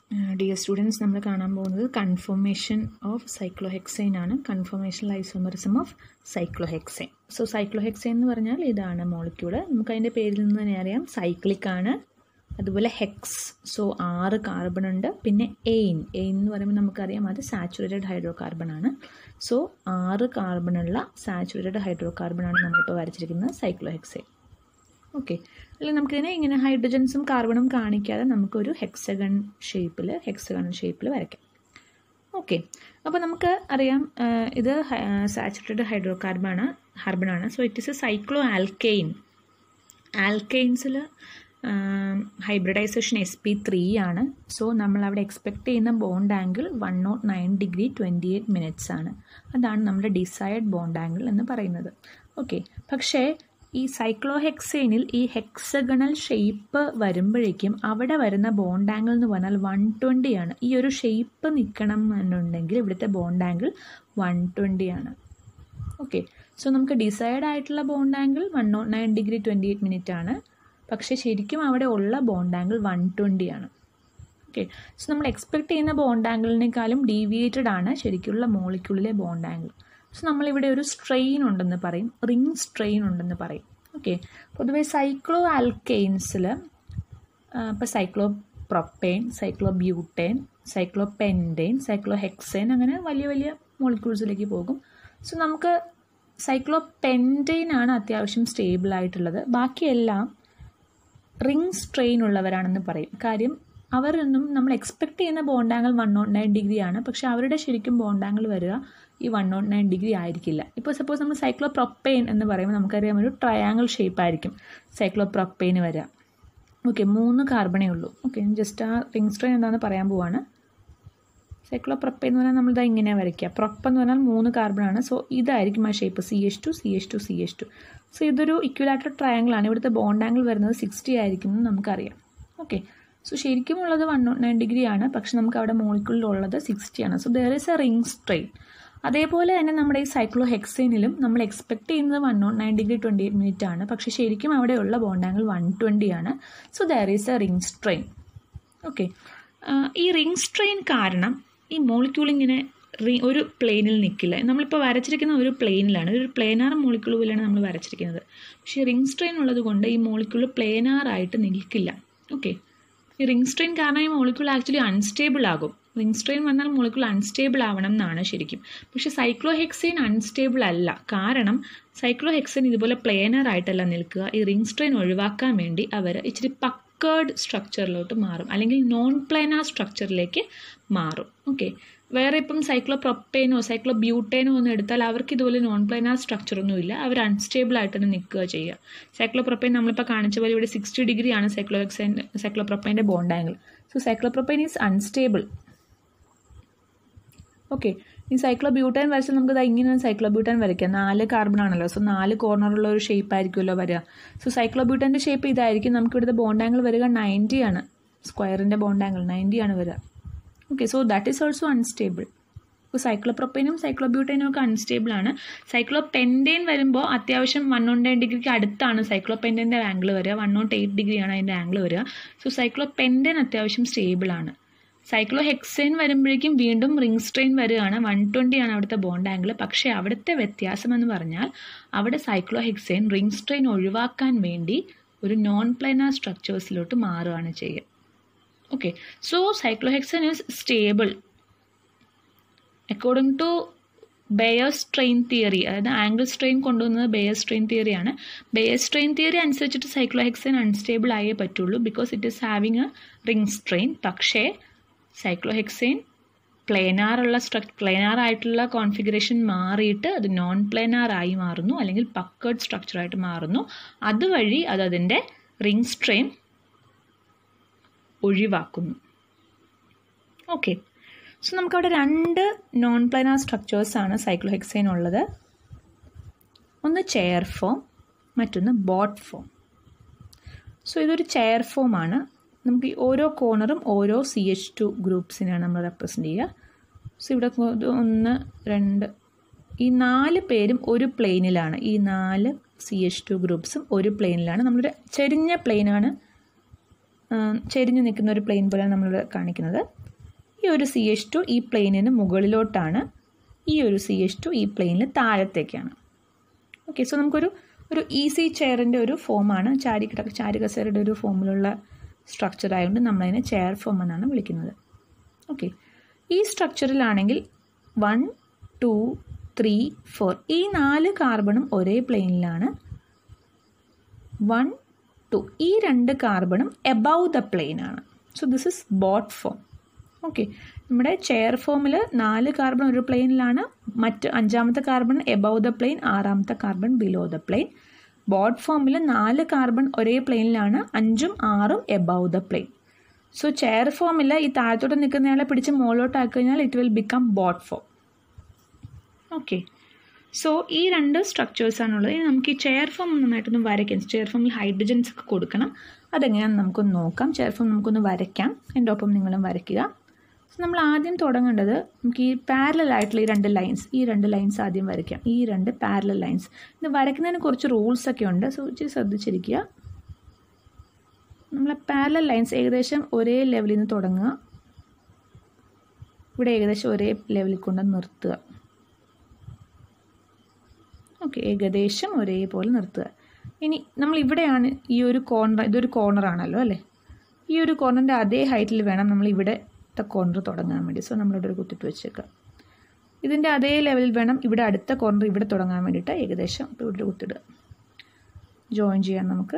Dear students നമ്മൾ കാണാൻ പോകുന്നത് കൺഫർമേഷൻ ഓഫ് സൈക്ലോഹെക്സൈൻ ആണ് conformation isomerism of cyclohexane so cyclohexane എന്ന് പറഞ്ഞാൽ ഇതാണ് മോളിക്യൂള് നമുക്ക് അതിൻ്റെ പേരിൽ നിന്ന് തന്നെ അറിയാം സൈക്ലിക് ആണ് അതുപോലെ ഹെക്സ് സോ ആറ് കാർബൺ ഉണ്ട് പിന്നെ എയിൻ എയിൻ എന്ന് പറയുമ്പോൾ നമുക്കറിയാം അത് സാച്ചുറേറ്റഡ് ഹൈഡ്രോ കാർബൺ ആണ് സോ ആറ് കാർബണുള്ള സാച്ചുറേറ്റഡ് ഹൈഡ്രോ കാർബൺ ആണ് നമ്മളിപ്പോൾ വരച്ചിരിക്കുന്നത് സൈക്ലോഹെക്സൈൻ ഓക്കെ അല്ലെങ്കിൽ നമുക്കിതിനെ ഇങ്ങനെ ഹൈഡ്രജൻസും കാർബണും കാണിക്കാതെ നമുക്കൊരു ഹെക്സഗൺ ഷേപ്പിൽ ഹെക്സഗൺ ഷേപ്പിൽ വരയ്ക്കാം ഓക്കെ അപ്പോൾ നമുക്ക് അറിയാം ഇത് സാച്ചുറേറ്റഡ് ഹൈഡ്രോ കാർബണാണ് കാർബണാണ് so it is a cycloalkane ആൽക്കെയിൻസിൽ ഹൈബ്രിഡൈസേഷൻ എസ് പി ത്രീ ആണ് സോ നമ്മൾ അവിടെ എക്സ്പെക്ട് ചെയ്യുന്ന bond angle one not nine degree twenty eight minutes ആണ് അതാണ് നമ്മുടെ ഡിസൈഡ് ബോണ്ട് ആംഗിൾ എന്ന് പറയുന്നത് ഓക്കെ പക്ഷേ ഈ സൈക്ലോഹെക്സൈനിൽ ഈ ഹെക്സഗണൽ ഷേപ്പ് വരുമ്പോഴേക്കും അവിടെ വരുന്ന ബോണ്ട് ആംഗിൾ എന്ന് പറഞ്ഞാൽ വൺ ട്വൻറ്റി ആണ് ഈ ഒരു ഷേപ്പ് നിൽക്കണം എന്നുണ്ടെങ്കിൽ ഇവിടുത്തെ ബോണ്ട് ആംഗിൾ വൺ ട്വൻറ്റി ആണ് ഓക്കെ സോ നമുക്ക് ഡിസൈഡ് ആയിട്ടുള്ള bond angle one not nine degree twenty eight minute ആണ് പക്ഷേ ശരിക്കും അവിടെ ഉള്ള ബോണ്ട് ആംഗിൾ വൺ ട്വൻറ്റി ആണ് ഓക്കെ സോ നമ്മൾ എക്സ്പെക്ട് ചെയ്യുന്ന ബോണ്ട് ആംഗിളിനേക്കാളും ഡീവിയേറ്റഡ് ആണ് ശരിക്കുള്ള മോളിക്യൂളിലെ ബോണ്ട് ആംഗിൾ സോ നമ്മളിവിടെ ഒരു സ്ട്രെയിൻ ഉണ്ടെന്ന് പറയും റിംഗ് സ്ട്രെയിൻ ഉണ്ടെന്ന് പറയും ഓക്കെ പൊതുവെ സൈക്ലോ ആൽക്കെയിൻസിൽ ഇപ്പോൾ cyclopropane cyclobutane cyclopentane cyclohexane അങ്ങനെ വലിയ വലിയ മോളിക്യൂൾസിലേക്ക് പോകും സോ നമുക്ക് സൈക്ലോ പെൻറ്റെയിൻ ആണ് അത്യാവശ്യം സ്റ്റേബിൾ ആയിട്ടുള്ളത് ബാക്കിയെല്ലാം റിംഗ് സ്ട്രെയിൻ ഉള്ളവരാണെന്ന് പറയും കാര്യം അവരൊന്നും നമ്മൾ എക്സ്പെക്ട് ചെയ്യുന്ന bond angle one not nine degree ആണ് പക്ഷേ അവരുടെ ശരിക്കും ബോണ്ട് ആംഗിൾ വരിക ഈ വൺ നോട്ട് നയൻ ഡിഗ്രി ആയിരിക്കില്ല ഇപ്പോൾ സപ്പോസ് നമ്മൾ സൈക്ലോ പ്രൊപ്പെയിൻ എന്ന് പറയുമ്പോൾ നമുക്കറിയാം ഒരു ട്രയാങ്കിൾ ഷേപ്പ് ആയിരിക്കും സൈക്ലോ പ്രൊപ്പെയിന് വരിക ഓക്കെ മൂന്ന് കാർബണേ ഉള്ളൂ ഓക്കെ ജസ്റ്റ് ആ റിംഗ് സ്ട്രെയിൻ എന്താണെന്ന് പറയാൻ പോവാണ് സൈക്ലോ പ്രൊപ്പെയിൻ എന്ന് പറഞ്ഞാൽ നമ്മളിതാ ഇങ്ങനെ വരയ്ക്കുക പ്രൊപ്പ് എന്ന് പറഞ്ഞാൽ മൂന്ന് കാർബണാണ് സോ ഇതായിരിക്കും ആ shape C H two C H two C H two so ഇതൊരു ഇക്വലാറ്റർ ട്രയാങ്കിൾ ആണ് ഇവിടുത്തെ ബോണ്ട് ആംഗിൾ വരുന്നത് സിക്സ്റ്റി ആയിരിക്കും എന്ന് നമുക്കറിയാം ഓക്കെ സോ ശരിക്കും ഉള്ളത് വൺ നോട്ട് നയൻ ഡിഗ്രി ആണ് പക്ഷെ നമുക്ക് അവിടെ മോളിക്കുള്ളിലുള്ളത് സിക്സ്റ്റി ആണ് so there is a ring strain അതേപോലെ തന്നെ നമ്മുടെ ഈ സൈക്ലോ ഹെക്സൈനിലും നമ്മൾ എക്സ്പെക്ട് ചെയ്യുന്നത് one not nine degree twenty eight minute ആണ് പക്ഷേ ശരിക്കും അവിടെയുള്ള ബോണ്ട് ആംഗിൾ വൺ ട്വൻറ്റി ആണ് so there is a ring strain okay ഈ റിംഗ് സ്ട്രെയിൻ കാരണം ഈ മോളിക്യൂൾ ഇങ്ങനെ ഒരു പ്ലെയിനിൽ നിൽക്കില്ല നമ്മളിപ്പോൾ വരച്ചിരിക്കുന്ന ഒരു പ്ലെയിനിലാണ് ഒരു പ്ലെയിനാർ മോളിക്യൂൾ പോലെയാണ് നമ്മൾ വരച്ചിരിക്കുന്നത് പക്ഷേ റിംഗ് സ്ട്രെയിൻ ഉള്ളത് കൊണ്ട് ഈ മോളിക്യൂൾ പ്ലെയിനാർ ആയിട്ട് നിൽക്കില്ല ഓക്കെ ഈ റിംഗ് സ്ട്രെയിൻ കാരണം ഈ മോളിക്യൂൾ ആക്ച്വലി അൺസ്റ്റേബിൾ ആകും റിംഗ് സ്ട്രെയിൻ വന്നാൽ മോളിക്യൂൾ അൺസ്റ്റേബിൾ ആവണം എന്നാണ് ശരിക്കും പക്ഷേ സൈക്ലോഹെക്സൈൻ അൺസ്റ്റേബിൾ അല്ല കാരണം സൈക്ലോഹെക്സൈൻ ഇതുപോലെ പ്ലെയിനർ ആയിട്ടല്ല നിൽക്കുക ഈ റിംഗ് സ്ട്രെയിൻ ഒഴിവാക്കാൻ വേണ്ടി അവർ ഇച്ചിരി പക്കേർഡ് സ്ട്രക്ചറിലോട്ട് മാറും അല്ലെങ്കിൽ നോൺ പ്ലെയിനാർ സ്ട്രക്ചറിലേക്ക് മാറും ഓക്കെ വേറെ ഇപ്പം സൈക്ലോ പ്രൊപ്പേനോ സൈക്ലോ ബ്യൂട്ടേനോ ഒന്നും എടുത്താൽ അവർക്ക് ഇതുപോലെ നോൺ പ്ലെയിനാർ സ്ട്രക്ചർ ഒന്നും ഇല്ല അവർ അൺസ്റ്റേബിൾ ആയിട്ട് തന്നെ നിൽക്കുക ചെയ്യുക സൈക്ലോ പ്രൊപ്പൈൻ നമ്മളിപ്പോൾ കാണിച്ച പോലെ ഇവിടെ സിക്സ്റ്റി ഡിഗ്രി ആണ് സൈക്ലോ ഹെക്സൈൻ സൈക്ലോ പ്രൊപ്പൈൻ്റെ bond angle so cyclopropane is unstable okay ഈ സൈക്ലോ ബ്യൂട്ടാൻ വരച്ചാൽ നമുക്ക് ഇങ്ങനെ സൈക്ലോ ബ്യൂട്ടാൻ വരയ്ക്കാം നാല് കാർബൺ ആണല്ലോ സോ നാല് കോർണറുള്ള ഒരു ഷേപ്പ് ആയിരിക്കുമല്ലോ വരിക സോ സൈക്ലോ ബ്യൂട്ടാൻ്റെ ഷേപ്പ് ഇതായിരിക്കും നമുക്ക് ഇവിടുത്തെ ബോണ്ട് ആംഗിൾ വരിക നയൻറ്റി ആണ് സ്ക്വയറിൻ്റെ ബോണ്ട് ആംഗിൾ നയൻറ്റി ആണ് വരിക okay so that is also unstable ഇപ്പോൾ സൈക്ലോപ്രൊപ്പൈനും സൈക്ലോബ്യൂട്ടൈനും ഒക്കെ അൺസ്റ്റേബിൾ ആണ് സൈക്ലോ പെൻറ്റൈൻ വരുമ്പോൾ അത്യാവശ്യം വൺ നോട്ട് നയൻ ഡിഗ്രിക്ക് അടുത്താണ് സൈക്ലോ പെൻറ്റൈൻ്റെ ആംഗിൾ വരിക വൺ നോട്ട് എയ്റ്റ് ഡിഗ്രിയാണ് അതിൻ്റെ ആംഗിൾ വരിക സോ സൈക്ലോ പെൻറ്റൈൻ അത്യാവശ്യം സ്റ്റേബിൾ ആണ് സൈക്ലോ ഹെക്സൈൻ വരുമ്പോഴേക്കും വീണ്ടും റിംഗ് സ്ട്രെയിൻ വരികയാണ് വൺ ട്വൻറ്റി ആണ് അവിടുത്തെ ബോണ്ട് ആംഗിൾ പക്ഷേ അവിടുത്തെ വ്യത്യാസം എന്ന് പറഞ്ഞാൽ അവിടെ സൈക്ലോ ഹെക്സൈൻ റിംഗ് സ്ട്രെയിൻ ഒഴിവാക്കാൻ വേണ്ടി ഒരു നോൺ പ്ലെയിനാർ സ്ട്രക്ചേഴ്സിലോട്ട് മാറുകയാണ് ചെയ്യുക okay so cyclohexane is stable according to Baeyer strain theory അതായത് ആംഗിൾ സ്ട്രെയിൻ കൊണ്ടുവന്നത് ബെയർ സ്ട്രെയിൻ തിയറിയാണ് ബെയർ സ്ട്രെയിൻ തിയറി അനുസരിച്ചിട്ട് സൈക്ലോഹെക്സൈൻ അൺസ്റ്റേബിൾ ആയേ പറ്റുള്ളൂ because it is having a ring strain പക്ഷേ സൈക്ലോഹെക്സൈൻ പ്ലെയിനാറുള്ള സ്ട്രക് പ്ലെയിനാർ ആയിട്ടുള്ള കോൺഫിഗറേഷൻ മാറിയിട്ട് അത് നോൺ പ്ലെയിനാർ ആയി മാറുന്നു അല്ലെങ്കിൽ പക്കേർഡ് സ്ട്രക്ചറായിട്ട് മാറുന്നു അതുവഴി അത് അതിൻ്റെ റിംഗ് സ്ട്രെയിൻ ഒഴിവാക്കുന്നു ഓക്കെ സോ നമുക്കവിടെ രണ്ട് നോൺ പ്ലാനാർ സ്ട്രക്ചേഴ്സാണ് സൈക്ലോഹെക്സൈൻ ഉള്ളത് ഒന്ന് ചെയർ ഫോം മറ്റൊന്ന് ബോട്ട് ഫോം സോ ഇതൊരു ചെയർ ഫോമാണ് നമുക്ക് ഈ ഓരോ കോർണറും ഓരോ സി എച്ച് ടു ഗ്രൂപ്പ്സിനെയാണ് നമ്മൾ റെപ്രസെൻ്റ് ചെയ്യുക സോ ഇവിടെ ഒന്ന് രണ്ട് ഈ നാല് പേരും ഒരു പ്ലെയിനിലാണ് ഈ നാല് സി എച്ച് ടു ഗ്രൂപ്പ്സും ഒരു പ്ലെയിനിലാണ് നമ്മളൊരു ചെരിഞ്ഞ പ്ലെയിനാണ് ചെരിഞ്ഞ് നിൽക്കുന്ന ഒരു പ്ലെയിൻ പോലെ നമ്മളിവിടെ കാണിക്കുന്നത് ഈ ഒരു സി എച്ച് ടു ഈ പ്ലെയിനിന് മുകളിലോട്ടാണ് ഈ ഒരു സി എച്ച് ടു ഈ പ്ലെയിനിൽ താഴത്തേക്കാണ് ഓക്കെ സോ നമുക്കൊരു ഒരു ഈസി ചെയറിൻ്റെ ഒരു ഫോമാണ് ചാരി കിടക്ക ചാരി കസേരയുടെ ഒരു ഫോമിലുള്ള സ്ട്രക്ചർ ആയതുകൊണ്ട് നമ്മളതിനെ ചെയർ ഫോം എന്നാണ് വിളിക്കുന്നത് ഓക്കെ ഈ സ്ട്രക്ചറിലാണെങ്കിൽ വൺ ടു ത്രീ ഫോർ ഈ നാല് കാർബണും ഒരേ പ്ലെയിനിലാണ് വൺ ടു ഈ രണ്ട് കാർബണും എബവ് ദ പ്ലെയിൻ ആണ് so this is boat form okay നമ്മുടെ ചെയർ ഫോമിൽ നാല് കാർബൺ ഒരു പ്ലെയിനിലാണ് മറ്റ് അഞ്ചാമത്തെ കാർബൺ എബവ് ദ പ്ലെയിൻ ആറാമത്തെ carbon below the plane boat ഫോമിൽ നാല് കാർബൺ ഒരേ പ്ലെയിനിലാണ് അഞ്ചും ആറും above the plane so chair ഫോമിൽ ഈ താഴത്തോട്ട് നിൽക്കുന്നയാളെ പിടിച്ച് മുകളിലോട്ട് ആക്കി കഴിഞ്ഞാൽ it will become boat form okay so ഈ രണ്ട് സ്ട്രക്ചേഴ്സാണുള്ളത് ഇനി നമുക്ക് ഈ ചെയർ ഫോം നന്നായിട്ടൊന്ന് വരയ്ക്കാം ചെയർ ഫോമിൽ ഹൈഡ്രജൻസ് ഒക്കെ കൊടുക്കണം അതെങ്ങനെയാണെന്ന് നമുക്കൊന്ന് നോക്കാം ചെയർ ഫോം നമുക്കൊന്ന് വരയ്ക്കാം എൻ്റെ ഒപ്പം നിങ്ങളും വരയ്ക്കുക സോ നമ്മൾ ആദ്യം തുടങ്ങേണ്ടത് നമുക്ക് ഈ പാരലൽ ആയിട്ടുള്ള ഈ രണ്ട് ലൈൻസ് ഈ രണ്ട് ലൈൻസ് ആദ്യം വരയ്ക്കാം ഈ രണ്ട് പാരലൽ ലൈൻസ് ഇത് വരയ്ക്കുന്നതിന് കുറച്ച് റൂൾസ് ഒക്കെ ഉണ്ട് സോ ഇച്ചിരി ശ്രദ്ധിച്ചിരിക്കുക നമ്മളെ പാരലൽ ലൈൻസ് ഏകദേശം ഒരേ ലെവലിൽ നിന്ന് തുടങ്ങുക ഇവിടെ ഏകദേശം ഒരേ ലെവലിൽ കൊണ്ട് നിർത്തുക ഓക്കെ ഏകദേശം ഒരേപോലെ നിർത്തുക ഇനി നമ്മൾ ഇവിടെയാണ് ഈ ഒരു കോർണർ ഇതൊരു കോർണർ ആണല്ലോ അല്ലേ ഈ ഒരു കോർണറിൻ്റെ അതേ ഹൈറ്റിൽ വേണം നമ്മൾ ഇവിടത്തെ കോർണർ തുടങ്ങാൻ വേണ്ടി സോ നമ്മളിവിടെ ഒരു കുത്തിട്ട് വെച്ചേക്കുക ഇതിൻ്റെ അതേ ലെവലിൽ വേണം ഇവിടെ അടുത്ത കോർണർ ഇവിടെ തുടങ്ങാൻ വേണ്ടിയിട്ട് ഏകദേശം ഇപ്പോൾ ഇവിടെ കുത്തിടുക ജോയിൻ ചെയ്യാൻ നമുക്ക്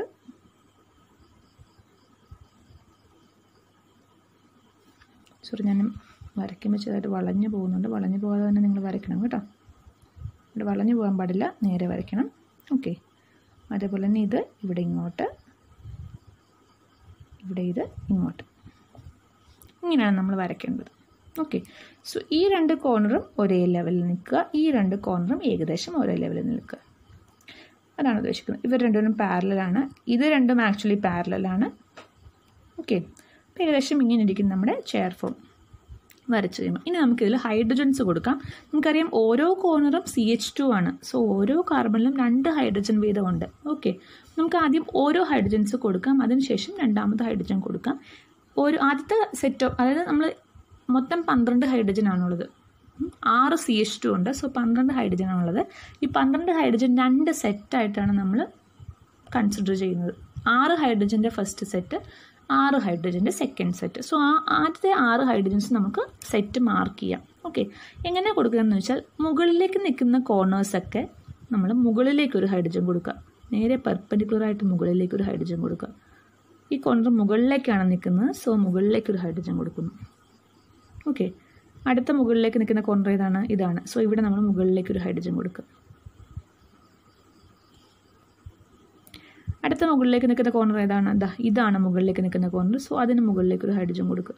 സോറി ഞാൻ വരയ്ക്കുമ്പോൾ ചെറുതായിട്ട് വളഞ്ഞു പോകുന്നുണ്ട് വളഞ്ഞു പോകാതെ തന്നെ നിങ്ങൾ വരയ്ക്കണം കേട്ടോ ഇവിടെ വളഞ്ഞു പോകാൻ പാടില്ല നേരെ വരയ്ക്കണം ഓക്കെ അതേപോലെ തന്നെ ഇത് ഇവിടെ ഇങ്ങോട്ട് ഇവിടെ ഇത് ഇങ്ങോട്ട് ഇങ്ങനെയാണ് നമ്മൾ വരയ്ക്കേണ്ടത് ഓക്കെ സോ ഈ രണ്ട് കോർണറും ഒരേ ലെവലിൽ നിൽക്കുക ഈ രണ്ട് കോർണറും ഏകദേശം ഒരേ ലെവലിൽ നിൽക്കുക അതാണ് ഉദ്ദേശിക്കുന്നത് ഇവർ രണ്ടുപേരും പാരലാണ് ഇത് രണ്ടും ആക്ച്വലി പാരലാണ് ഓക്കെ അപ്പോൾ ഏകദേശം ഇങ്ങനെ ഇരിക്കും നമ്മുടെ ചെയർ ഫോം വരച്ച് കഴിയുമ്പോൾ ഇനി നമുക്കിതിൽ ഹൈഡ്രജൻസ് കൊടുക്കാം നമുക്കറിയാം ഓരോ കോർണറും സി എച്ച് ടു ആണ് സോ ഓരോ കാർബണിലും രണ്ട് ഹൈഡ്രജൻ വീതമുണ്ട് ഓക്കെ നമുക്ക് ആദ്യം ഓരോ ഹൈഡ്രജൻസ് കൊടുക്കാം അതിനുശേഷം രണ്ടാമത്തെ ഹൈഡ്രജൻ കൊടുക്കാം ഒരു ആദ്യത്തെ സെറ്റ് അതായത് നമ്മൾ മൊത്തം പന്ത്രണ്ട് ഹൈഡ്രജൻ ആണുള്ളത് ആറ് സി എച്ച് ടു ഉണ്ട് സോ പന്ത്രണ്ട് ഹൈഡ്രജൻ ആണുള്ളത് ഈ പന്ത്രണ്ട് ഹൈഡ്രജൻ രണ്ട് സെറ്റായിട്ടാണ് നമ്മൾ കൺസിഡർ ചെയ്യുന്നത് ആറ് ഹൈഡ്രജൻ്റെ ഫസ്റ്റ് സെറ്റ് ആറ് ഹൈഡ്രജൻ്റെ സെക്കൻഡ് സെറ്റ് സോ ആ ആദ്യത്തെ ആറ് ഹൈഡ്രജൻസ് നമുക്ക് സെറ്റ് മാർക്ക് ചെയ്യാം ഓക്കെ എങ്ങനെ കൊടുക്കുകയെന്ന് വെച്ചാൽ മുകളിലേക്ക് നിൽക്കുന്ന കോർണേഴ്സൊക്കെ നമ്മൾ മുകളിലേക്ക് ഒരു ഹൈഡ്രജൻ കൊടുക്കുക നേരെ പെർപ്പൻഡിക്കുലറായിട്ട് മുകളിലേക്ക് ഒരു ഹൈഡ്രജൻ കൊടുക്കുക ഈ കോർണർ മുകളിലേക്കാണ് നിൽക്കുന്നത് സോ മുകളിലേക്ക് ഒരു ഹൈഡ്രജൻ കൊടുക്കുന്നു ഓക്കെ അടുത്ത മുകളിലേക്ക് നിൽക്കുന്ന കോർണർ ഏതാണ് ഇതാണ് സോ ഇവിടെ നമ്മൾ മുകളിലേക്ക് ഒരു ഹൈഡ്രജൻ കൊടുക്കുക അടുത്ത മുകളിലേക്ക് നിൽക്കുന്ന കോർണർ ഏതാണ് ദാ ഇതാണ് മുകളിലേക്ക് നിൽക്കുന്ന കോർണർ സോ അതിന് മുകളിലേക്ക് ഒരു ഹൈഡ്രജൻ കൊടുക്കുക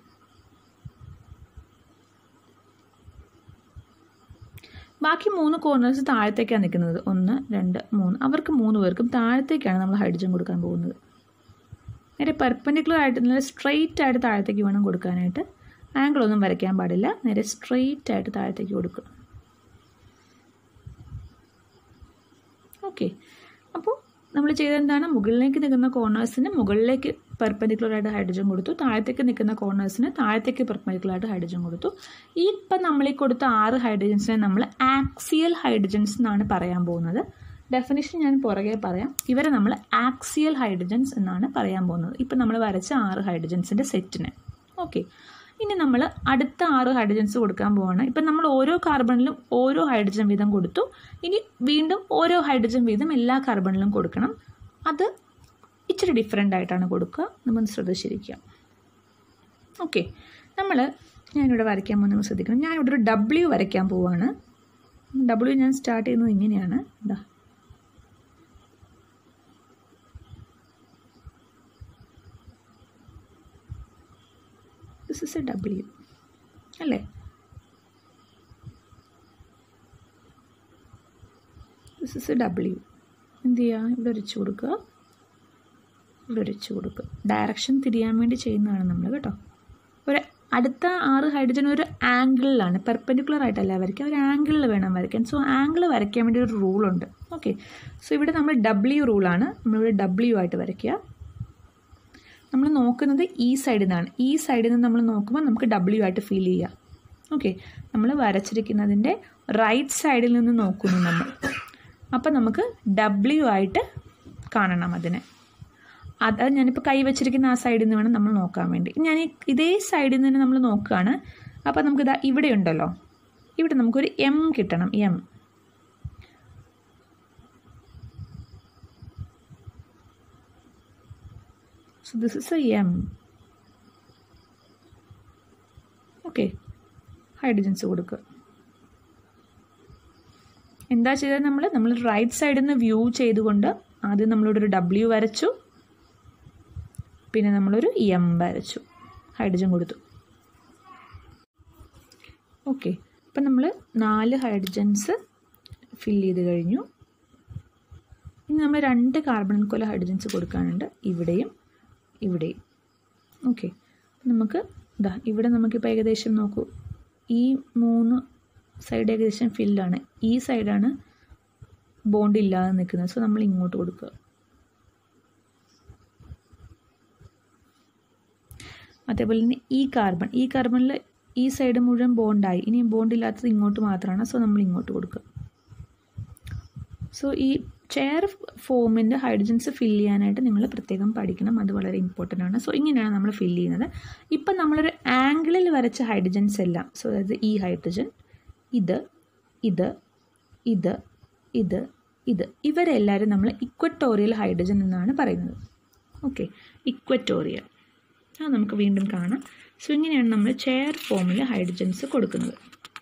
ബാക്കി മൂന്ന് കോർണേഴ്സ് താഴത്തേക്കാണ് നിൽക്കുന്നത് ഒന്ന് രണ്ട് മൂന്ന് അവർക്ക് മൂന്ന് പേർക്കും താഴത്തേക്കാണ് നമ്മൾ ഹൈഡ്രജൻ കൊടുക്കാൻ പോകുന്നത് നേരെ പെർപ്പൻഡിക്കുലർ ആയിട്ട് നല്ല സ്ട്രെയിറ്റ് ആയിട്ട് താഴത്തേക്ക് വേണം കൊടുക്കാനായിട്ട് ആംഗിൾ ഒന്നും വരയ്ക്കാൻ പാടില്ല നേരെ സ്ട്രെയിറ്റ് ആയിട്ട് താഴത്തേക്ക് കൊടുക്കുക ഓക്കെ അപ്പോൾ നമ്മൾ ചെയ്തെന്താണ് മുകളിലേക്ക് നിൽക്കുന്ന കോർണേഴ്സിന് മുകളിലേക്ക് പെർപ്പൻഡിക്കുലർ ആയിട്ട് ഹൈഡ്രജൻ കൊടുത്തു താഴത്തേക്ക് നിൽക്കുന്ന കോർണേഴ്സിന് താഴത്തേക്ക് പെർപ്പൻഡിക്കുലർ ആയിട്ട് ഹൈഡ്രജൻ കൊടുത്തു ഈ ഇപ്പം നമ്മൾ ഈ കൊടുത്ത ആറ് ഹൈഡ്രജൻസിനെ നമ്മൾ ആക്സിയൽ ഹൈഡ്രജൻസ് എന്നാണ് പറയാൻ പോകുന്നത് ഡെഫിനിഷൻ ഞാൻ പുറകെ പറയാം ഇവരെ നമ്മൾ ആക്സിയൽ ഹൈഡ്രജൻസ് എന്നാണ് പറയാൻ പോകുന്നത് ഇപ്പം നമ്മൾ വരച്ച ആറ് ഹൈഡ്രജൻസിൻ്റെ സെറ്റിന് ഓക്കെ ഇനി നമ്മൾ അടുത്ത ആറ് ഹൈഡ്രജൻസ് കൊടുക്കാൻ പോവാണ് ഇപ്പം നമ്മൾ ഓരോ കാർബണിലും ഓരോ ഹൈഡ്രജൻ വീതം കൊടുത്തു ഇനി വീണ്ടും ഓരോ ഹൈഡ്രജൻ വീതം എല്ലാ കാർബണിലും കൊടുക്കണം അത് ഇച്ചിരി ഡിഫറെൻ്റ് ആയിട്ടാണ് കൊടുക്കുക നമ്മൾ ശ്രദ്ധിച്ചിരിക്കുക ഓക്കെ നമ്മൾ ഞാനിവിടെ വരയ്ക്കാൻ പോകുന്നത് ശ്രദ്ധിക്കണം ഞാനിവിടെ ഒരു ഡബ്ല്യു വരയ്ക്കാൻ പോവാണ് ഡബ്ല്യു ഞാൻ സ്റ്റാർട്ട് ചെയ്യുന്നത് ഇങ്ങനെയാണ് എന്താ ദിസ് ഇസ് എ ഡബ്ല്യു അല്ലേ ദിസ് ഇസ് എ ഡബ്ല്യു എന്ത് ചെയ്യുക ഇവിടെ ഒരിച്ച് കൊടുക്കുക ഇവിടെ ഒരിച്ച് കൊടുക്കുക ഡയറക്ഷൻ തിരിയാൻ വേണ്ടി ചെയ്യുന്നതാണ് നമ്മൾ കേട്ടോ ഒരു അടുത്ത ആറ് ഹൈഡ്രജൻ ഒരു ആംഗിളിലാണ് പെർപ്പൻഡിക്കുലർ ആയിട്ടല്ല വരയ്ക്കുക ഒരു ആംഗിളിൽ വേണം വരയ്ക്കാൻ സോ ആംഗിൾ വരയ്ക്കാൻ വേണ്ടി ഒരു റൂളുണ്ട് ഓക്കെ സോ ഇവിടെ നമ്മൾ ഡബ്ല്യു റൂളാണ് നമ്മളിവിടെ ഡബ്ല്യു ആയിട്ട് വരയ്ക്കുക നമ്മൾ നോക്കുന്നത് ഈ സൈഡിൽ നിന്നാണ് ഈ സൈഡിൽ നിന്ന് നമ്മൾ നോക്കുമ്പോൾ നമുക്ക് ഡബ്ല്യു ആയിട്ട് ഫീൽ ചെയ്യാം ഓക്കെ നമ്മൾ വരച്ചിരിക്കുന്നതിൻ്റെ റൈറ്റ് സൈഡിൽ നിന്ന് നോക്കുന്നു നമ്മൾ അപ്പം നമുക്ക് ഡബ്ല്യു ആയിട്ട് കാണണം അതിനെ അത് ഞാനിപ്പോൾ കൈ വെച്ചിരിക്കുന്ന ആ സൈഡിൽ നിന്ന് വേണം നമ്മൾ നോക്കാൻ വേണ്ടി ഞാൻ ഈ ഇതേ സൈഡിൽ നിന്ന് നമ്മൾ നോക്കുകയാണ് അപ്പോൾ നമുക്കിതാ ഇവിടെ ഉണ്ടല്ലോ ഇവിടെ നമുക്കൊരു എം കിട്ടണം M So this is a M. Okay hydrogens കൊടുക്കുക എന്താ ചെയ്തത് നമ്മൾ നമ്മൾ റൈറ്റ് സൈഡിൽ നിന്ന് വ്യൂ ചെയ്തുകൊണ്ട് ആദ്യം നമ്മളിവിടെ ഒരു ഡബ്ല്യു വരച്ചു പിന്നെ നമ്മളൊരു എം വരച്ചു ഹൈഡ്രജൻ കൊടുത്തു ഓക്കെ അപ്പം നമ്മൾ നാല് ഹൈഡ്രജൻസ് ഫിൽ ചെയ്ത് കഴിഞ്ഞു ഇനി നമ്മൾ രണ്ട് കാർബൺ കൊല ഹൈഡ്രജൻസ് കൊടുക്കാനുണ്ട് ഇവിടെയും ഇവിടെയും ഓക്കെ നമുക്ക് ഇതാ ഇവിടെ നമുക്കിപ്പോൾ ഏകദേശം നോക്കൂ ഈ മൂന്ന് സൈഡ് ഏകദേശം ഫില്ലാണ് ഈ സൈഡാണ് ബോണ്ട് ഇല്ലാതെ നിൽക്കുന്നത് സോ നമ്മൾ ഇങ്ങോട്ട് കൊടുക്കുക അതേപോലെ തന്നെ ഈ കാർബൺ ഈ കാർബണിൽ ഈ സൈഡ് മുഴുവൻ ബോണ്ടായി ഇനി ബോണ്ട് ഇല്ലാത്തത് ഇങ്ങോട്ട് മാത്രമാണ് സോ നമ്മൾ ഇങ്ങോട്ട് കൊടുക്കുക സോ ഈ ചെയർ ഫോമിൻ്റെ ഹൈഡ്രജൻസ് ഫിൽ ചെയ്യാനായിട്ട് നിങ്ങൾ പ്രത്യേകം പഠിക്കണം അത് വളരെ ഇമ്പോർട്ടൻ്റ് ആണ് സോ ഇങ്ങനെയാണ് നമ്മൾ ഫിൽ ചെയ്യുന്നത് ഇപ്പം നമ്മളൊരു ആംഗിളിൽ വരച്ച ഹൈഡ്രജൻസ് എല്ലാം സോ അതായത് ഈ ഹൈഡ്രജൻ ഇത് ഇത് ഇത് ഇത് ഇത് ഇവരെല്ലാവരും നമ്മൾ ഇക്വറ്റോറിയൽ ഹൈഡ്രജൻ എന്നാണ് പറയുന്നത് ഓക്കെ ഇക്വറ്റോറിയൽ അത് നമുക്ക് വീണ്ടും കാണാം സോ ഇങ്ങനെയാണ് നമ്മൾ ചെയർ ഫോമിൽ ഹൈഡ്രജൻസ് കൊടുക്കുന്നത്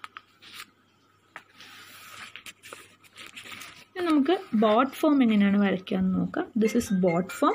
നമുക്ക് ബോട്ട് ഫോം എങ്ങനെയാണ് വരയ്ക്കാമെന്ന് നോക്കാം this is boat form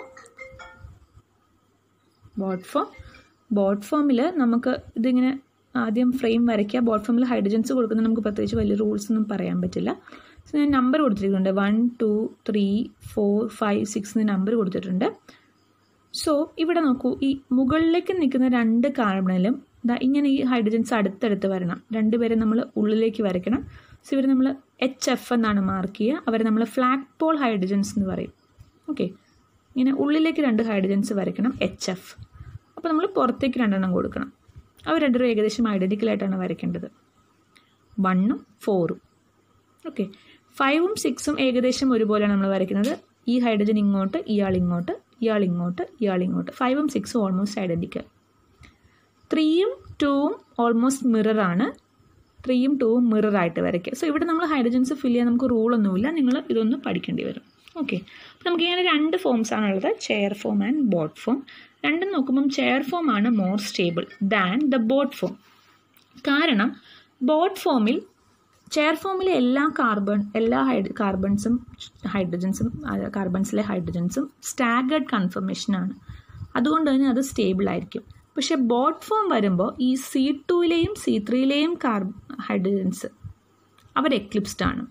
boat form boat ഫോമിൽ നമുക്ക് ഇതിങ്ങനെ ആദ്യം ഫ്രെയിം വരയ്ക്കുക ബോട്ട് ഫോമിൽ ഹൈഡ്രജൻസ് കൊടുക്കുന്നത് നമുക്ക് പ്രത്യേകിച്ച് വലിയ റൂൾസ് ഒന്നും പറയാൻ പറ്റില്ല സോ ഞാൻ നമ്പർ കൊടുത്തിട്ടുണ്ട് one two three four five six എന്ന് നമ്പർ കൊടുത്തിട്ടുണ്ട് സോ ഇവിടെ നോക്കൂ ഈ മുകളിലേക്ക് നിൽക്കുന്ന രണ്ട് കാർബണിലും ദാ ഇങ്ങനെ ഈ ഹൈഡ്രജൻസ് അടുത്തടുത്ത് വരണം രണ്ടുപേരെ നമ്മൾ ഉള്ളിലേക്ക് വരയ്ക്കണം സോ ഇവർ നമ്മൾ എച്ച് എഫ് എന്നാണ് മാർക്ക് ചെയ്യുക അവരെ നമ്മൾ ഫ്ലാഗ് പോൾ ഹൈഡ്രജൻസ് എന്ന് പറയും ഓക്കെ ഇങ്ങനെ ഉള്ളിലേക്ക് രണ്ട് ഹൈഡ്രജൻസ് വരയ്ക്കണം എച്ച് എഫ് അപ്പോൾ നമ്മൾ പുറത്തേക്ക് രണ്ടെണ്ണം കൊടുക്കണം അവർ രണ്ടുപേരും ഏകദേശം ഐഡൻറ്റിക്കൽ ആയിട്ടാണ് വരയ്ക്കേണ്ടത് വണ്ണും ഫോറും ഓക്കെ ഫൈവും സിക്സും ഏകദേശം ഒരുപോലെയാണ് നമ്മൾ വരയ്ക്കുന്നത് ഈ ഹൈഡ്രജൻ ഇങ്ങോട്ട് ഇയാൾ ഇങ്ങോട്ട് ഇയാൾ ഇങ്ങോട്ട് ഇയാൾ ഇങ്ങോട്ട് ഫൈവും സിക്സും ഓൾമോസ്റ്റ് ഐഡൻറ്റിക്കൽ ത്രീയും ടൂവും ഓൾമോസ്റ്റ് മിററാണ് ത്രീയും ടൂവും മിററായിട്ട് വരയ്ക്കുക സോ ഇവിടെ നമ്മൾ ഹൈഡ്രജൻസ് ഫിൽ ചെയ്യാൻ നമുക്ക് റൂളൊന്നുമില്ല നിങ്ങൾ ഇതൊന്ന് പഠിക്കേണ്ടി വരും ഓക്കെ അപ്പോൾ നമുക്ക് ഇങ്ങനെ രണ്ട് ഫോംസ് ആണുള്ളത് chair form and boat form രണ്ടും നോക്കുമ്പം ചെയർ ഫോം ആണ് more stable than the boat form കാരണം ബോട്ട് ഫോമിൽ ചെയർ ഫോമിലെ എല്ലാ കാർബൺ എല്ലാ ഹൈഡ് കാർബൺസും ഹൈഡ്രജൻസും കാർബൺസിലെ ഹൈഡ്രജൻസും സ്റ്റാഗേർഡ് കൺഫർമേഷനാണ് അതുകൊണ്ട് തന്നെ അത് സ്റ്റേബിൾ ആയിരിക്കും പക്ഷേ ബോട്ട് ഫോം വരുമ്പോൾ ഈ സി ടുവിലെയും സി ത്രീയിലെയും കാർബ ഹൈഡ്രജൻസ് അവർ എക്ലിപ്സ്ഡ് ആണ്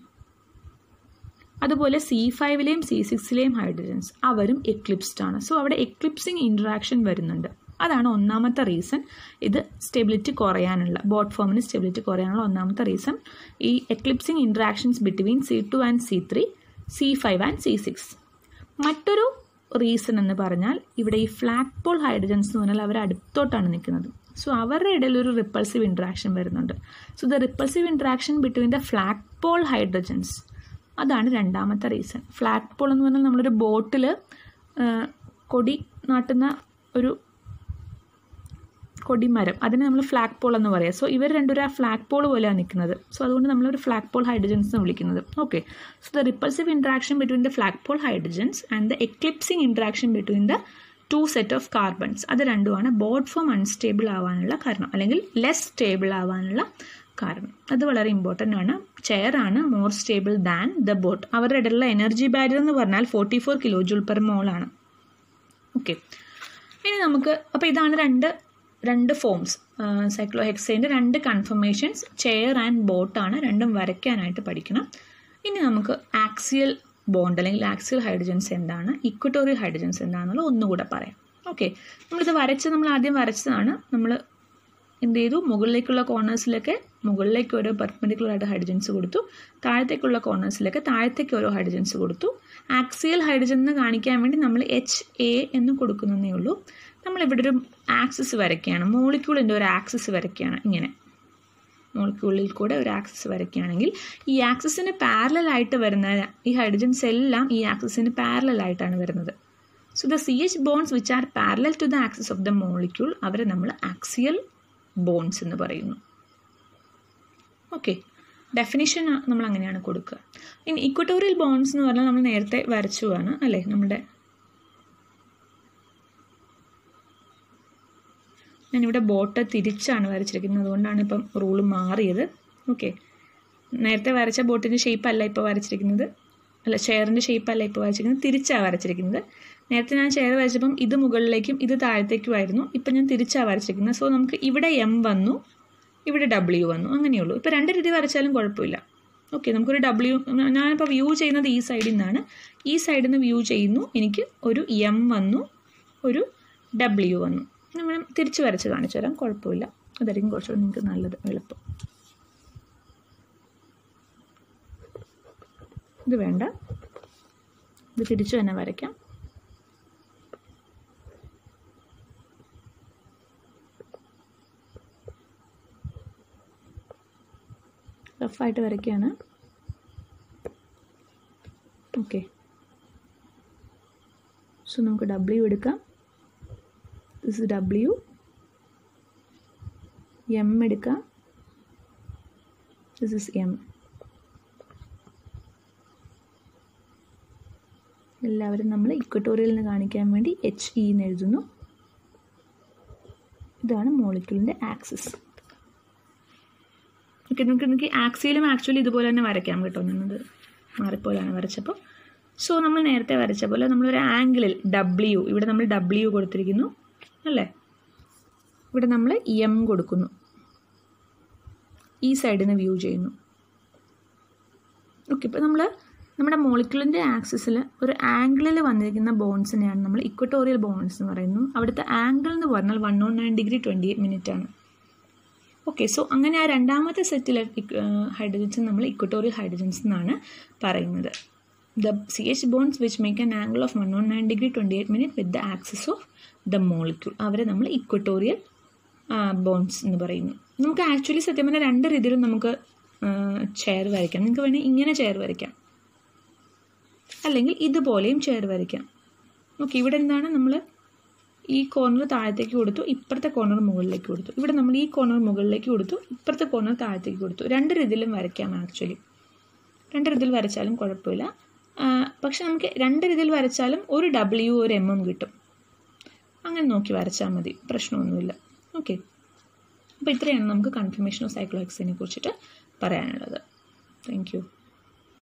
അതുപോലെ സി ഫൈവിലെയും സി സിക്സിലെയും ഹൈഡ്രജൻസ് അവരും എക്ലിപ്സ്ഡ് ആണ് സോ അവിടെ എക്ലിപ്സിങ് ഇൻട്രാക്ഷൻ വരുന്നുണ്ട് അതാണ് ഒന്നാമത്തെ റീസൺ ഇത് സ്റ്റെബിലിറ്റി കുറയാനുള്ള ബോട്ട് ഫോമിന് സ്റ്റെബിലിറ്റി കുറയാനുള്ള ഒന്നാമത്തെ റീസൺ ഈ eclipsing interactions between C two and C three C five and C six മറ്റൊരു റീസൺ എന്ന് പറഞ്ഞാൽ ഇവിടെ ഈ ഫ്ലാഗ് പോൾ ഹൈഡ്രജൻസ് എന്ന് പറഞ്ഞാൽ അവർ അടുത്തോട്ടാണ് നിൽക്കുന്നത് സോ അവരുടെ ഇടയിൽ ഒരു റിപ്പൾസീവ് ഇൻട്രാക്ഷൻ വരുന്നുണ്ട് so the repulsive interaction between the flagpole hydrogens അതാണ് രണ്ടാമത്തെ റീസൺ ഫ്ലാഗ് പോൾ എന്ന് പറഞ്ഞാൽ നമ്മളൊരു ബോട്ടിൽ കൊടി നാട്ടുന്ന ഒരു കൊടിമരം അതിനെ നമ്മൾ ഫ്ലാഗ് പോൾ എന്ന് പറയാം സോ ഇവർ രണ്ടുപേരും ആ ഫ്ലാഗ് പോൾ പോലെയാണ് നിൽക്കുന്നത് സോ അതുകൊണ്ട് നമ്മളൊരു ഫ്ലാഗ് പോൾ ഹൈഡ്രജൻസ് എന്ന് വിളിക്കുന്നത് okay so the repulsive interaction between the flagpole hydrogens and the eclipsing interaction between the two set of carbons അത് രണ്ടുമാണ് ബോട്ട് ഫോം അൺസ്റ്റേബിൾ ആവാനുള്ള കാരണം അല്ലെങ്കിൽ ലെസ് സ്റ്റേബിൾ ആവാനുള്ള കാരണം അത് വളരെ ഇമ്പോർട്ടൻ്റ് ആണ് ചെയർ ആണ് more stable than the boat അവരുടെ ഇടയിലുള്ള എനർജി ബാരിയർ എന്ന് പറഞ്ഞാൽ forty four kilojoule per മോളാണ് ഓക്കെ ഇനി നമുക്ക് അപ്പോൾ ഇതാണ് രണ്ട് രണ്ട് ഫോംസ് സൈക്ലോ ഹെക്സൈൻ്റെ രണ്ട് കൺഫർമേഷൻസ് ചെയർ ആൻഡ് ബോട്ടാണ് രണ്ടും വരയ്ക്കാനായിട്ട് പഠിക്കണം ഇനി നമുക്ക് ആക്സിയൽ ബോണ്ട് അല്ലെങ്കിൽ ആക്സിയൽ ഹൈഡ്രജൻസ് എന്താണ് ഇക്വട്ടോറിയൽ ഹൈഡ്രജൻസ് എന്താണെന്നുള്ള ഒന്നുകൂടെ പറയാം ഓക്കെ നമ്മളിത് വരച്ച് നമ്മൾ ആദ്യം വരച്ചതാണ് നമ്മൾ എന്ത് ചെയ്തു മുകളിലേക്കുള്ള കോർണേഴ്സിലൊക്കെ മുകളിലേക്ക് ഓരോ പെർപെൻഡിക്കുലർ ആയിട്ട് ഹൈഡ്രജൻസ് കൊടുത്തു താഴത്തേക്കുള്ള കോർണേഴ്സിലൊക്കെ താഴത്തേക്ക് ഓരോ ഹൈഡ്രജൻസ് കൊടുത്തു ആക്സിയൽ ഹൈഡ്രജൻ എന്ന് കാണിക്കാൻ വേണ്ടി നമ്മൾ എച്ച് എ എന്ന് കൊടുക്കുന്നതേ ഉള്ളൂ നമ്മളിവിടെ ഒരു ആക്സിസ് വരയ്ക്കുകയാണ് മോളിക്യൂളിൻ്റെ ഒരു ആക്സിസ് വരയ്ക്കുകയാണ് ഇങ്ങനെ മോളിക്യൂളിൽ കൂടെ ഒരു ആക്സിസ് വരയ്ക്കുകയാണെങ്കിൽ ഈ ആക്സിസിന് പാരലായിട്ട് വരുന്ന ഈ ഹൈഡ്രജൻസ് എല്ലാം ഈ ആക്സിസിന് പാരലായിട്ടാണ് വരുന്നത് so the C H bonds which are parallel to the axis of the molecule അവരെ നമ്മൾ ആക്സിയൽ ബോൺസ് എന്ന് പറയുന്നു ഓക്കെ ഡെഫിനിഷൻ നമ്മൾ അങ്ങനെയാണ് കൊടുക്കുക ഇനി ഇക്വട്ടോറിയൽ ബോൺസ് എന്ന് പറഞ്ഞാൽ നമ്മൾ നേരത്തെ വരച്ചുവാണ് അല്ലേ നമ്മുടെ ഞാനിവിടെ ബോട്ട് തിരിച്ചാണ് വരച്ചിരിക്കുന്നത് അതുകൊണ്ടാണ് ഇപ്പം റൂള് മാറിയത് ഓക്കെ നേരത്തെ വരച്ച ബോട്ടിൻ്റെ ഷേപ്പ് അല്ല ഇപ്പോൾ വരച്ചിരിക്കുന്നത് അല്ല ചെയറിൻ്റെ ഷേപ്പ് അല്ല ഇപ്പോൾ വരച്ചിരിക്കുന്നത് തിരിച്ചാണ് വരച്ചിരിക്കുന്നത് നേരത്തെ ഞാൻ ചെയർ വരച്ചപ്പം ഇത് മുകളിലേക്കും ഇത് താഴത്തേക്കുമായിരുന്നു ഇപ്പം ഞാൻ തിരിച്ചാണ് വരച്ചിരിക്കുന്നത് സോ നമുക്ക് ഇവിടെ എം വന്നു ഇവിടെ ഡബ്ല്യു വന്നു അങ്ങനെയുള്ളൂ ഇപ്പോൾ രണ്ട് രീതി വരച്ചാലും കുഴപ്പമില്ല ഓക്കെ നമുക്കൊരു ഡബ്ല്യു ഞാനിപ്പോൾ വ്യൂ ചെയ്യുന്നത് ഈ സൈഡിൽ നിന്നാണ് ഈ സൈഡിൽ നിന്ന് വ്യൂ ചെയ്യുന്നു എനിക്ക് ഒരു എം വന്നു ഒരു ഡബ്ല്യു വന്നു നമ്മൾ തിരിച്ച് വരച്ച് കാണിച്ചു തരാം കുഴപ്പമില്ല അതായിരിക്കും കുറച്ചുകൂടി നിങ്ങൾക്ക് നല്ലത് എളുപ്പം ഇത് വേണ്ട ഇത് തിരിച്ചു തന്നെ വരയ്ക്കാം റഫായിട്ട് വരയ്ക്കുകയാണ് ഓക്കെ സോ നമുക്ക് ഡബ്ല്യു എടുക്കാം ദിസ് ഡബ്ല്യു എം എടുക്കാം ദിസ് ഇസ് എം എല്ലാവരും നമ്മൾ ഇക്വട്ടോറിയലിന് കാണിക്കാൻ വേണ്ടി എച്ച് ഇ എന്ന് എഴുതുന്നു ഇതാണ് മോളിക്യൂളിൻ്റെ ആക്സിസ് ഓക്കെ നമുക്ക് നമുക്ക് ആക്സിയിലും ആക്ച്വലി ഇതുപോലെ തന്നെ വരയ്ക്കാം കേട്ടോ ഞാനത് മാറിപ്പോലാണ് വരച്ചപ്പോൾ സോ നമ്മൾ നേരത്തെ വരച്ച പോലെ നമ്മളൊരു ആംഗിളിൽ ഡബ്ല്യു ഇവിടെ നമ്മൾ ഡബ്ല്യു കൊടുത്തിരിക്കുന്നു അല്ലേ ഇവിടെ നമ്മൾ എം കൊടുക്കുന്നു ഈ സൈഡിൽ നിന്ന് വ്യൂ ചെയ്യുന്നു ഓക്കെ ഇപ്പോൾ നമ്മൾ നമ്മുടെ മോളിക്കുലിൻ്റെ ആക്സിസിൽ ഒരു ആംഗിളിൽ വന്നിരിക്കുന്ന ബോൺസിനെയാണ് നമ്മൾ ഇക്വട്ടോറിയൽ ബോൺസ് എന്ന് പറയുന്നു അവിടുത്തെ ആംഗിൾ എന്ന് പറഞ്ഞാൽ one on nine degree twenty eight minute ആണ് ഓക്കെ സോ അങ്ങനെ ആ രണ്ടാമത്തെ സെറ്റിലെ ഹൈഡ്രജൻസ് നമ്മൾ ഇക്വട്ടോറിയൽ ഹൈഡ്രജൻസ് എന്നാണ് പറയുന്നത് the C H bonds which make an angle of one on nine degree twenty eight minute with the axis of the molecule അവരെ നമ്മൾ ഇക്വട്ടോറിയൽ ബോൺസ് എന്ന് പറയുന്നു നമുക്ക് ആക്ച്വലി സത്യം പറഞ്ഞാൽ രണ്ട് രീതിയിലും നമുക്ക് ചെയർ വരയ്ക്കാം നിങ്ങൾക്ക് വേണമെങ്കിൽ ഇങ്ങനെ ചെയർ വരയ്ക്കാം അല്ലെങ്കിൽ ഇതുപോലെയും ചെയർ വരയ്ക്കാം ഓക്കെ ഇവിടെ എന്താണ് നമ്മൾ ഈ കോർണർ താഴത്തേക്ക് കൊടുത്തു ഇപ്പുറത്തെ കോർണർ മുകളിലേക്ക് കൊടുത്തു ഇവിടെ നമ്മൾ ഈ കോർണർ മുകളിലേക്ക് കൊടുത്തു ഇപ്പുറത്തെ കോർണർ താഴത്തേക്ക് കൊടുത്തു രണ്ട് രീതിയിലും വരയ്ക്കാം ആക്ച്വലി രണ്ട് രീതിയിൽ വരച്ചാലും കുഴപ്പമില്ല പക്ഷെ നമുക്ക് രണ്ട് രീതിയിൽ വരച്ചാലും ഒരു ഡബ്ല്യു ഒരു എം എം കിട്ടും അങ്ങനെ നോക്കി വരച്ചാൽ മതി പ്രശ്നമൊന്നുമില്ല ഓക്കെ അപ്പോൾ ഇത്രയാണ് നമുക്ക് കൺഫർമേഷൻ ഓഫ് സൈക്ലോക്സിനെ കുറിച്ചിട്ട് പറയാനുള്ളത് താങ്ക് യു